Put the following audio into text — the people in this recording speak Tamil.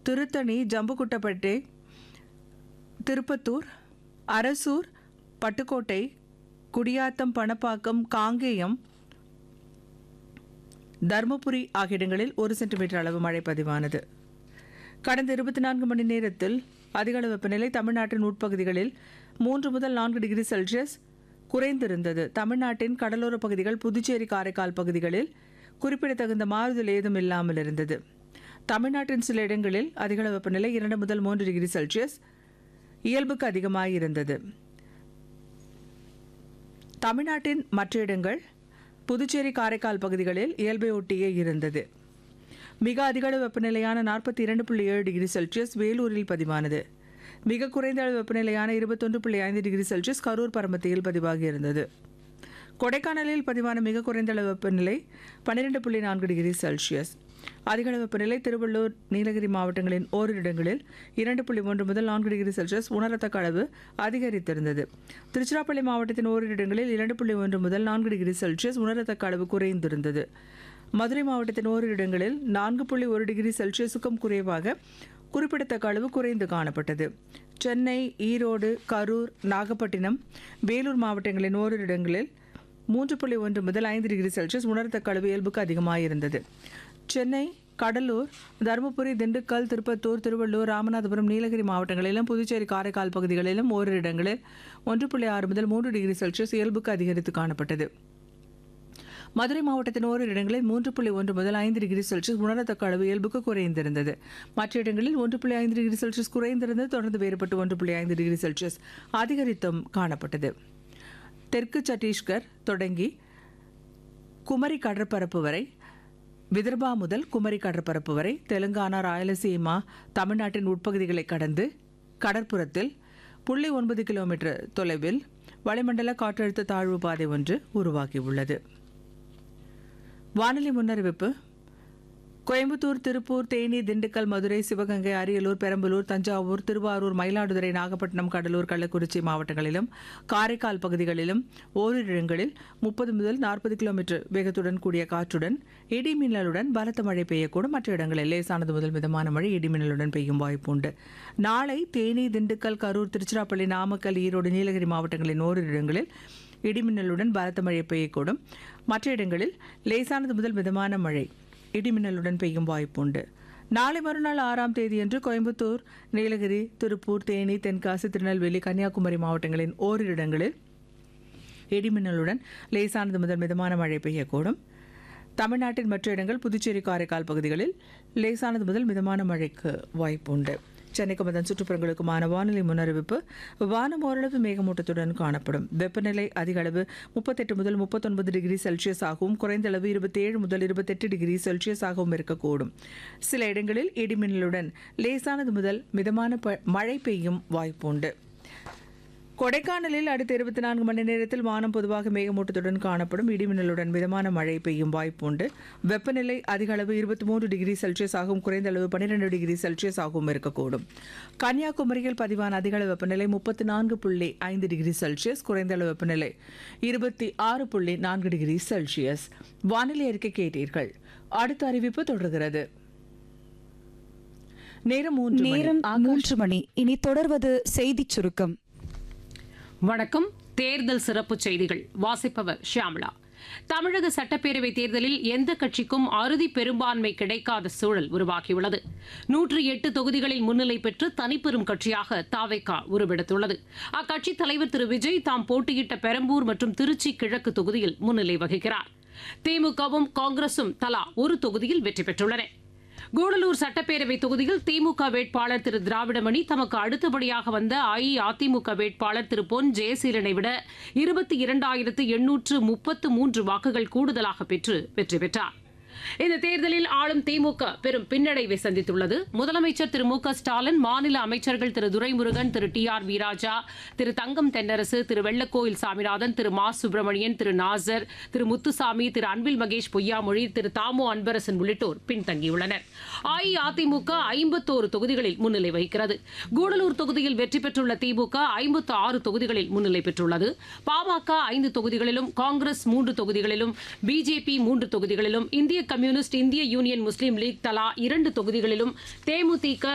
திருத்தணி ஜம்புகுட்டப்பேட்டை திருப்பத்தூர் அரசூர் பட்டுக்கோட்டை குடியாத்தம் பணப்பாக்கம் காங்கேயம் தருமபுரி ஆகிய இடங்களில் ஒரு சென்டிமீட்டர் அளவு மழை பதிவானது கடந்த இருபத்தி நான்கு மணி நேரத்தில் அதிகளவு வெப்பநிலை தமிழ்நாட்டின் உட்பகுதிகளில் மூன்று முதல் நான்கு டிகிரி செல்சியஸ் குறைந்திருந்தது தமிழ்நாட்டின் கடலோர பகுதிகள் புதுச்சேரி காரைக்கால் பகுதிகளில் குறிப்பிடத்தகுந்த மாறுதல் ஏதும் இல்லாமல் இருந்தது தமிழ்நாட்டின் சில இடங்களில் அதிகளவு வெப்பநிலை இரண்டு முதல் மூன்று டிகிரி செல்சியஸ் இயல்புக்கு அதிகமாக இருந்தது தமிழ்நாட்டின் மற்ற இடங்கள் புதுச்சேரி காரைக்கால் பகுதிகளில் இயல்பை ஒட்டியே இருந்தது மிக அதிகளவு வெப்பநிலையான நாற்பத்தி இரண்டு புள்ளி ஏழு டிகிரி செல்சியஸ் வேலூரில் பதிவானது மிக குறைந்த அளவு வெப்பநிலையான இருபத்தொன்று புள்ளி ஐந்து டிகிரி செல்சியஸ் கரூர் பரமத்தியில் பதிவாகி இருந்தது கொடைக்கானலில் பதிவான மிக குறைந்த அளவு வெப்பநிலை பன்னிரெண்டு புள்ளி நான்கு டிகிரி செல்சியஸ் அதிகளவு வெப்பநிலை திருவள்ளூர் நீலகிரி மாவட்டங்களின் ஓரிரு இடங்களில் இரண்டு புள்ளி ஒன்று முதல் நான்கு டிகிரி செல்சியஸ் உணரத்தக்க அளவு அதிகரித்திருந்தது திருச்சிராப்பள்ளி மாவட்டத்தின் ஓரிரு இடங்களில் இரண்டு புள்ளி ஒன்று முதல் நான்கு டிகிரி செல்சியஸ் உணரத்தக்க அளவு குறைந்திருந்தது மதுரை மாவட்டத்தின் ஓரிரு இடங்களில் நான்கு புள்ளி ஒரு டிகிரி செல்சியஸுக்கும் குறைவாக குறிப்பிடத்தக்க அளவு குறைந்து காணப்பட்டது சென்னை ஈரோடு கரூர் நாகப்பட்டினம் வேலூர் மாவட்டங்களின் ஓரிரு இடங்களில் மூன்று புள்ளி ஒன்று முதல் ஐந்து டிகிரி செல்சியஸ் உணரத்தக்க அளவு இயல்புக்கு அதிகமாக இருந்தது சென்னை கடலூர் தருமபுரி திண்டுக்கல் திருப்பத்தூர் திருவள்ளூர் ராமநாதபுரம் நீலகிரி மாவட்டங்களிலும் புதுச்சேரி காரைக்கால் பகுதிகளிலும் ஓரிரு இடங்களில் ஒன்று புள்ளி ஆறு முதல் மூன்று டிகிரி செல்சியஸ் இயல்புக்கு அதிகரித்து காணப்பட்டது மதுரை மாவட்டத்தின் ஓரிரு இடங்களில் மூன்று புள்ளி ஒன்று முதல் ஐந்து டிகிரி செல்சியஸ் உணரத்தக்க அளவு இயல்புக்கு குறைந்திருந்தது மற்ற இடங்களில் ஒன்று புள்ளி ஐந்து டிகிரி செல்சியஸ் குறைந்திருந்தது தொடர்ந்து வேறுபட்டு ஒன்று புள்ளி ஐந்து டிகிரி செல்சியஸ் அதிகரித்தும் காணப்பட்டது தெற்கு சத்தீஸ்கர் தொடங்கி குமரி கடற்பரப்பு வரை விதர்பா முதல் குமரி கடற்பரப்பு வரை தெலுங்கானா ராயலசீமா தமிழ்நாட்டின் உட்பகுதிகளை கடந்து கடற்புறத்தில் புள்ளி ஒன்பது கிலோமீட்டர் தொலைவில் வளிமண்டல காற்றழுத்த தாழ்வு பாதை ஒன்று உருவாகியுள்ளது வானிலை முன்னறிவிப்பு கோயம்புத்தூர் திருப்பூர் தேனி திண்டுக்கல் மதுரை சிவகங்கை அரியலூர் பெரம்பலூர் தஞ்சாவூர் திருவாரூர் மயிலாடுதுறை நாகப்பட்டினம் கடலூர் கள்ளக்குறிச்சி மாவட்டங்களிலும் காரைக்கால் பகுதிகளிலும் ஓரிரு இடங்களில் முப்பது முதல் நாற்பது கிலோமீட்டர் வேகத்துடன் கூடிய காற்றுடன் இடி மின்னலுடன் பலத்த மழை பெய்யக்கூடும் மற்ற இடங்களில் லேசானது முதல் மிதமான மழை இடி மின்னலுடன் பெய்யும் வாய்ப்பு உண்டு நாளை தேனி திண்டுக்கல் கரூர் திருச்சிராப்பள்ளி நாமக்கல் ஈரோடு நீலகிரி மாவட்டங்களின் ஓரிரு இடங்களில் இடிமின்னலுடன் பலத்த மழை பெய்யக்கூடும் மற்ற இடங்களில் லேசானது முதல் மிதமான மழை இடிமின்னலுடன் பெய்யும் வாய்ப்புண்டு நாளை மறுநாள் ஆறாம் தேதியன்று கோயம்புத்தூர் நீலகிரி திருப்பூர் தேனி தென்காசி திருநெல்வேலி கன்னியாகுமரி மாவட்டங்களின் ஓரிரு இடங்களில் இடிமின்னலுடன் லேசானது முதல் மிதமான மழை பெய்யக்கூடும் தமிழ்நாட்டின் மற்ற இடங்கள் புதுச்சேரி காரைக்கால் பகுதிகளில் லேசானது முதல் மிதமான மழைக்கு வாய்ப்புண்டு சென்னைக்கும் அதன் சுற்றுப்புறங்களுக்குமான வானிலை முன்னறிவிப்பு வானம் ஓரளவு மேகமூட்டத்துடன் காணப்படும் வெப்பநிலை அதிக அளவு முப்பத்தெட்டு முதல் முப்பத்தொன்பது டிகிரி செல்சியஸ் ஆகவும் குறைந்த அளவு இருபத்தேழு முதல் இருபத்தெட்டு டிகிரி செல்சியஸ் ஆகவும் இருக்கக்கூடும் சில இடங்களில் இடிமின்னலுடன் லேசானது முதல் மிதமான ப- மழை பெய்யும் வாய்ப்புண்டு கொடைக்கானலில் அடுத்த இருபத்தி நான்கு மணி நேரத்தில் வானம் பொதுவாக மேகமூட்டத்துடன் காணப்படும் இடிமின்னலுடன் மிதமான மழை பெய்யும் வாய்ப்புண்டு வெப்பநிலை அதிக அளவு இருபத்தி மூன்று டிகிரி செல்சியஸ் ஆகவும் குறைந்த அளவு பன்னிரெண்டு டிகிரி செல்சியஸ் ஆகவும் இருக்கக்கூடும் கன்னியாகுமரியில் பதிவான அதிக அளவு வெப்பநிலை முப்பத்தி நான்கு புள்ளி ஐந்து டிகிரி செல்சியஸ் குறைந்த அளவு வெப்பநிலை இருபத்தி ஆறு புள்ளி நான்கு டிகிரி செல்சியஸ் வானிலை அறிக்கை கேட்டீர்கள் அடுத்த அறிவிப்பு தொடர்கிறது நேரம் மூன்று மணி. நேரம் ஆகாஷ் மூன்று மணி இனி தொடர்வது செய்திச் சுருக்கம் வணக்கம் தேர்தல் சிறப்பு செய்திகள் வாசிப்பவர் ஷியாமளா தமிழக சட்டப்பேரவை தேர்தலில் எந்த கட்சிக்கும் அறுதி பெரும்பான்மை கிடைக்காத சூழல் உருவாகியுள்ளது நூற்றி எட்டு தொகுதிகளில் முன்னிலை பெற்று தனிப்பெரும் கட்சியாக தாவேகா உருவெடுத்துள்ளது அக்கட்சித் தலைவர் திரு விஜய் தாம் போட்டியிட்ட பெரம்பூர் மற்றும் திருச்சி கிழக்கு தொகுதியில் முன்னிலை வகிக்கிறார் திமுகவும் காங்கிரசும் தலா ஒரு தொகுதியில் வெற்றி பெற்றுள்ளன கூடலூர் சட்டப்பேரவை தொகுதியில் திமுக வேட்பாளர் திரு திராவிடமணி தமக்கு அடுத்தபடியாக வந்த அஇஅதிமுக வேட்பாளர் திரு பொன் ஜெயசீலனை விட இருபத்தி இரண்டாயிரத்து எண்ணூற்று முப்பத்து மூன்று வாக்குகள் கூடுதலாக பெற்று வெற்றி பெற்றார் இந்த தேர்தலில் ஆளும் திமுக பெரும் பின்னடைவை சந்தித்துள்ளது முதலமைச்சர் திரு மு க ஸ்டாலின் மாநில அமைச்சர்கள் திரு துரைமுருகன் திரு டி ஆர் வீராஜா திரு தங்கம் தென்னரசு திரு வெள்ளக்கோயில் சாமிநாதன் திரு மா சுப்பிரமணியன் திரு நாசர் திரு முத்துசாமி திரு அன்பில் மகேஷ் பொய்யாமொழி திரு தாமோ அன்பரசன் உள்ளிட்டோர் பின்தங்கியுள்ளனர் அஇஅதிமுக ஐம்பத்தோரு தொகுதிகளில் முன்னிலை வகிக்கிறது கூடலூர் தொகுதியில் வெற்றி பெற்றுள்ள திமுக ஐம்பத்து ஆறு தொகுதிகளில் முன்னிலை பெற்றுள்ளது பாமக ஐந்து தொகுதிகளிலும் காங்கிரஸ் மூன்று தொகுதிகளிலும் பிஜேபி மூன்று தொகுதிகளிலும் இந்திய கம்யூனிஸ்ட் இந்திய யூனியன் முஸ்லீம் லீக் தலா இரண்டு தொகுதிகளிலும் தேமுதிக